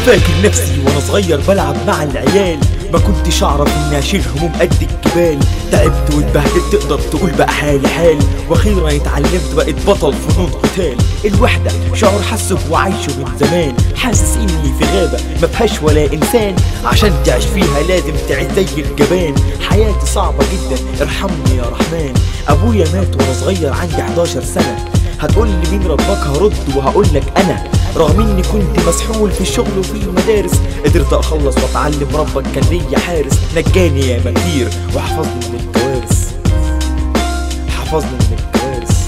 فاكر نفسي وانا صغير بلعب مع العيال ما كنتش اعرف اني اشيل هموم قد الجبال تعبت واتبهدلت تقدر تقول بقى حالي حال واخيرا اتعلمت بقيت بطل فنون قتال الوحدة شعور حاسه وعايشه من زمان حاسس اني في غابة ما فيهاش ولا انسان عشان تعيش فيها لازم تعيش زي الجبان حياتي صعبة جدا ارحمني يا رحمن ابويا مات وانا صغير عندي 11 سنة هتقول لي مين ربك هرد وهقول لك انا رغم اني كنت مسحول في الشغل وفي المدارس قدرت اخلص واتعلم ربك كان ليا حارس نجاني ياما كتير وحفظني من الكوارث حفظني من الكوارث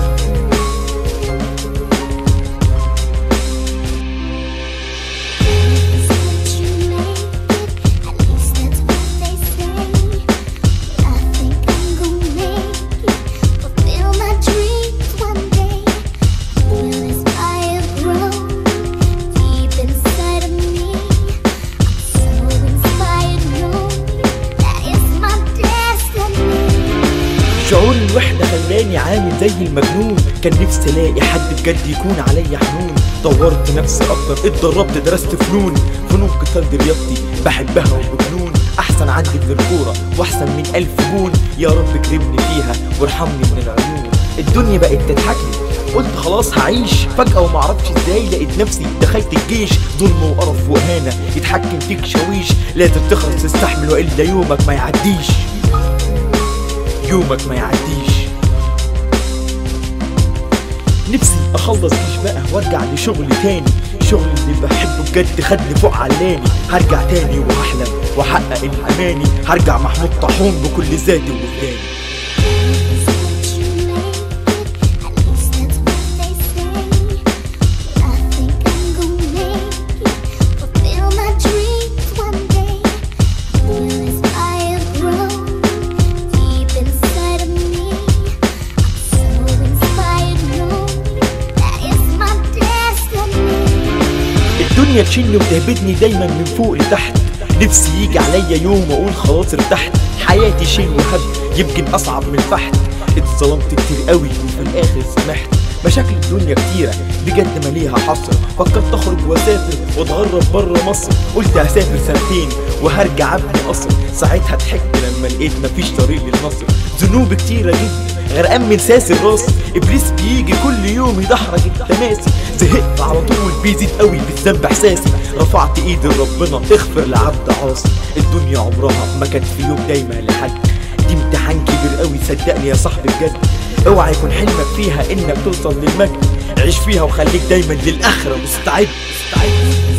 شعور الوحدة خلاني عامل زي المجنون كان نفسي الاقي حد بجد يكون عليا حنون طورت نفسي اكتر اتدربت درست فنون فنون قتال دي رياضتي بحبها وبجنون احسن عندي من الكورة واحسن من الف جون يا رب كرمني فيها وارحمني من العيون الدنيا بقت تضحك لي قلت خلاص هعيش فجأة ومعرفش ازاي لقيت نفسي دخلت الجيش ظلم وقرف وإهانة يتحكم فيك شاويش لازم تخلص تستحمل وإلا يومك ما يعديش يومك ما يعديش نفسي اخلص جيش بقى وارجع لشغل تاني شغل اللي بحبه بجد خدني فوق علاني هرجع تاني وهحلم واحقق الاماني هرجع محمود طاحون بكل ذاتي ووجداني الدنيا تشيلني وتهبدني دايما من فوق لتحت نفسي يجي عليا يوم واقول خلاص ارتحت حياتي شيل وهب يمكن اصعب من الفحت اتظلمت كتير قوي وفي الاخر سمحت مشاكل الدنيا كتيرة بجد ما ليها حصر فكرت اخرج واسافر واتغرب بره مصر قلت هسافر سنتين وهرجع ابني قصر ساعتها ضحكت لما لقيت مفيش طريق للنصر ذنوب كتيرة جدا غرقان من ساس الراس ابليس بيجي كل يوم يدحرج التماسي زهقت على طول بيزيد قوي بالذنب احساسي رفعت ايدي لربنا اغفر لعبد عاصي الدنيا عمرها ما كانت في يوم دايما لحد دي امتحان كبير قوي صدقني يا صاحبي بجد اوعى يكون حلمك فيها انك توصل للمجد عيش فيها وخليك دايما للاخره مستعد مستعد